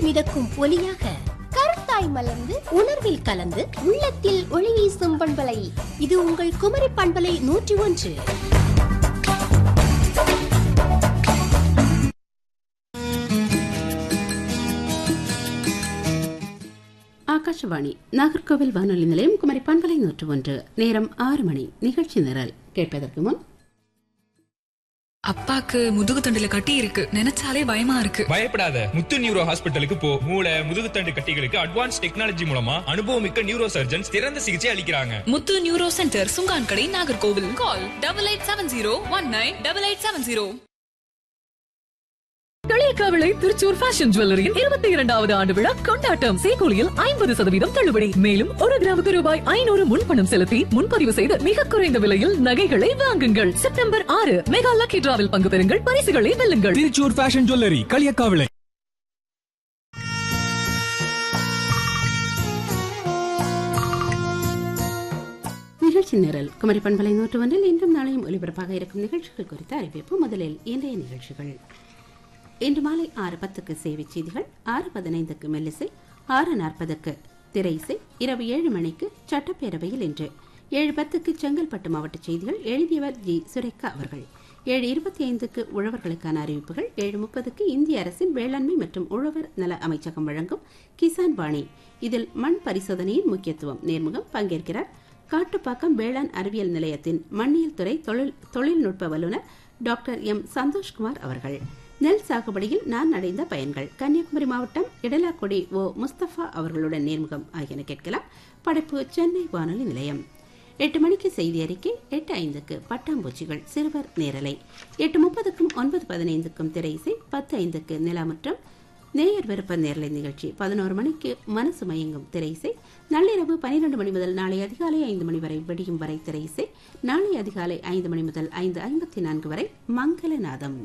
மிதக்கும் ஒலியாக கருத்தாய் மலர்ந்து உணர்வில் கலந்து உள்ளத்தில் ஒளி வீசும் பண்பலை இது உங்கள் குமரி பண்பலை நூற்றி ஒன்று ஆகாஷவாணி நாகர்கோவில் வானொலி நிலையம் குமரி பண்பலை நூற்று ஒன்று நேரம் ஆறு மணி நிகழ்ச்சி நிரல் கேட்பதற்கு முன் அப்பாக்கு முதுகு தண்டுல கட்டி இருக்கு நினைச்சாலே பயமா இருக்கு பயப்படாத முத்து நியூரோ ஹாஸ்பிட்டலுக்கு போ மூளை முதுகுத்தண்டு கட்டிகளுக்கு அட்வான்ஸ் டெக்னாலஜி மூலமா அனுபவமிக்க நியூரோ சர்ஜன்ஸ் சிறந்த சிகிச்சை அளிக்கிறாங்க முத்து neuro centre Sungan Kadai Nagercoil call double eight seven zero one nine double eight seven zero Kaliyakkavilai Thrissur fashion ஜுவல்லரியின் இருபத்தி இரண்டாவது ஆண்டு விழா கொண்டாட்டம் சேகோலியில் ஐம்பது சதவீதம் தள்ளுபடி மேலும் ஒரு கிராமுக்கு ரூபாய் ஐநூறு முன்பணம் செலுத்தி முன்பதிவு செய்து மிக குறைந்த விலையில் நகைகளை வாங்குங்கள் செப்டம்பர் ஆறு மெகா லக்கி டிராவில் பங்கு பெறுங்கள் பரிசுகளை வெல்லுங்கள் திருச்சூர் ஃபேஷன் ஜுவல்லரி களியக்காவிளை நிகழ்ச்சி நிரல் குமரி பண்பலை நூற்று ஒன்றில் இன்றும் நாளையும் ஒலிபரப்பாக இருக்கும் நிகழ்ச்சிகள் குறித்த அறிவிப்பு முதலில் இன்றைய நிகழ்ச்சிகள் இன்று மாலை ஆறு பத்துக்கு சேவை செய்திகள் ஆறு பதினைந்துக்கு மெல்லிசை ஆறு நாற்பதுக்கு திரை இசை இரவு ஏழு மணிக்கு சட்டப்பேரவையில் இன்று ஏழு பத்துக்கு செங்கல்பட்டு மாவட்ட செய்திகள் எழுதியவர் ஜி சுரேகா அவர்கள் ஏழு இருபத்தி ஐந்துக்கு உழவர்களுக்கான அறிவிப்புகள் ஏழு முப்பதுக்கு இந்திய அரசின் வேளாண்மை மற்றும் உழவர் நல அமைச்சகம் வழங்கும் கிசான் வாணி இதில் மண் பரிசோதனையின் முக்கியத்துவம் நேர்முகம் பங்கேற்கிறார் காட்டுப்பாக்கம் வேளாண் அறிவியல் நிலையத்தின் மண்ணியல் துறை தொழில் தொழில்நுட்ப வல்லுநர் டாக்டர் எம் சந்தோஷ்குமார் அவர்கள் நெல் சாகுபடியில் நான் அடைந்த பயன்கள் கன்னியாகுமரி மாவட்டம் இடலாக்குடி ஓ முஸ்தபா அவர்களுடன் நேர்முகம் ஆகியன கேட்கலாம் படைப்பு சென்னை வானொலி நிலையம் எட்டு மணிக்கு செய்தி அறிக்கை எட்டு ஐந்துக்கு பட்டாம்பூச்சிகள் சிறுவர் நேரலை எட்டு முப்பதுக்கும் ஒன்பது பதினைந்துக்கும் திரை இசை பத்து ஐந்துக்கு நிலாமுற்றம் நேயர் விருப்ப நேரலை நிகழ்ச்சி பதினோரு மணிக்கு மனசு மயங்கும் திரை இசை நள்ளிரவு பனிரெண்டு மணி முதல் நாளை அதிகாலை ஐந்து மணி வரை விடியும் வரை திரை இசை நாளை அதிகாலை ஐந்து மணி முதல் ஐந்து ஐம்பத்தி நான்கு வரை மங்களநாதம்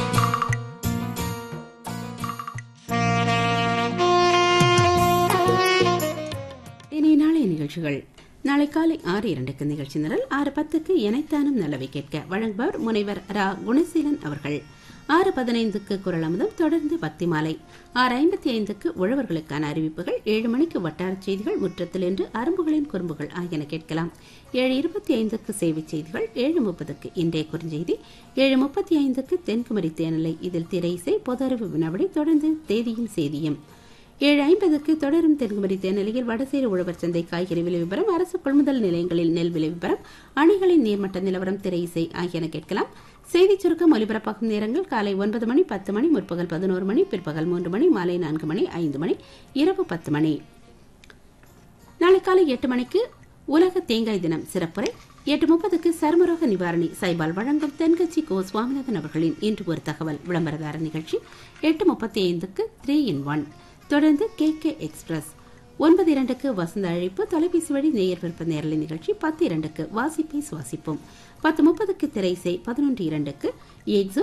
இனி நாளைய நிகழ்ச்சிகள் நாளை காலை ஆறு இரண்டுக்கு நிகழ்ச்சி நிரல் ஆறு பத்துக்கு எனைத்தானும் நல்லவை கேட்க வழங்குபவர் முனைவர் ரா குணசீலன் அவர்கள் ஆறு பதினைந்துக்கு குரல் அமுதம் தொடர்ந்து பக்தி மாலை ஆறு ஐம்பத்தி ஐந்துக்கு உழவர்களுக்கான அறிவிப்புகள் ஏழு மணிக்கு வட்டாரச் செய்திகள் முற்றத்தில் என்று அரும்புகளின் குறும்புகள் ஆகியன கேட்கலாம் ஏழு இருபத்தி ஐந்துக்கு சேவை செய்திகள் ஏழு முப்பதுக்கு இன்றைய குறுஞ்செய்தி ஏழு முப்பத்தி ஐந்துக்கு தென்குமரி தேனிலை இதில் திரை இசை பொதறிவு வினாவடி தொடர்ந்து தேதியும் செய்தியும் ஏழு ஐம்பதுக்கு தொடரும் தென்குமரி தேனிலையில் வடசேரி உழவர் சந்தை காய்கறி விலை விவரம் அரசு கொள்முதல் நிலையங்களில் நெல் விலை விவரம் அணைகளின் நீர்மட்ட நிலவரம் திரை இசை ஆகியன கேட்கலாம் செய்திச் சுருக்கம் ஒலிபரப்பாகும் நேரங்கள் காலை ஒன்பது மணி பத்து மணி முற்பகல் பதினோரு மணி பிற்பகல் மூன்று மணி மாலை நான்கு மணி ஐந்து மணி இரவு பத்து மணி நாளை காலை எட்டு மணிக்கு உலக தேங்காய் தினம் சிறப்புரை எட்டு முப்பதுக்கு சர்மரோக நிவாரணி சைபால் வழங்கும் தென்கட்சி கோ சுவாமிநாதன் அவர்களின் இன்று ஒரு தகவல் விளம்பரதார நிகழ்ச்சி எட்டு முப்பத்தி ஐந்துக்கு த்ரீ இன் ஒன் தொடர்ந்து கே கே எக்ஸ்பிரஸ் ஒன்பது இரண்டுக்கு வசந்த அழைப்பு தொலைபேசி வழி நேயர் விருப்ப நேரலை நிகழ்ச்சி பத்து இரண்டுக்கு வாசிப்பை சுவாசிப்போம் பத்து முப்பதுக்கு திரைசை பதினொன்று இரண்டுக்கு எய்ட்ஸோ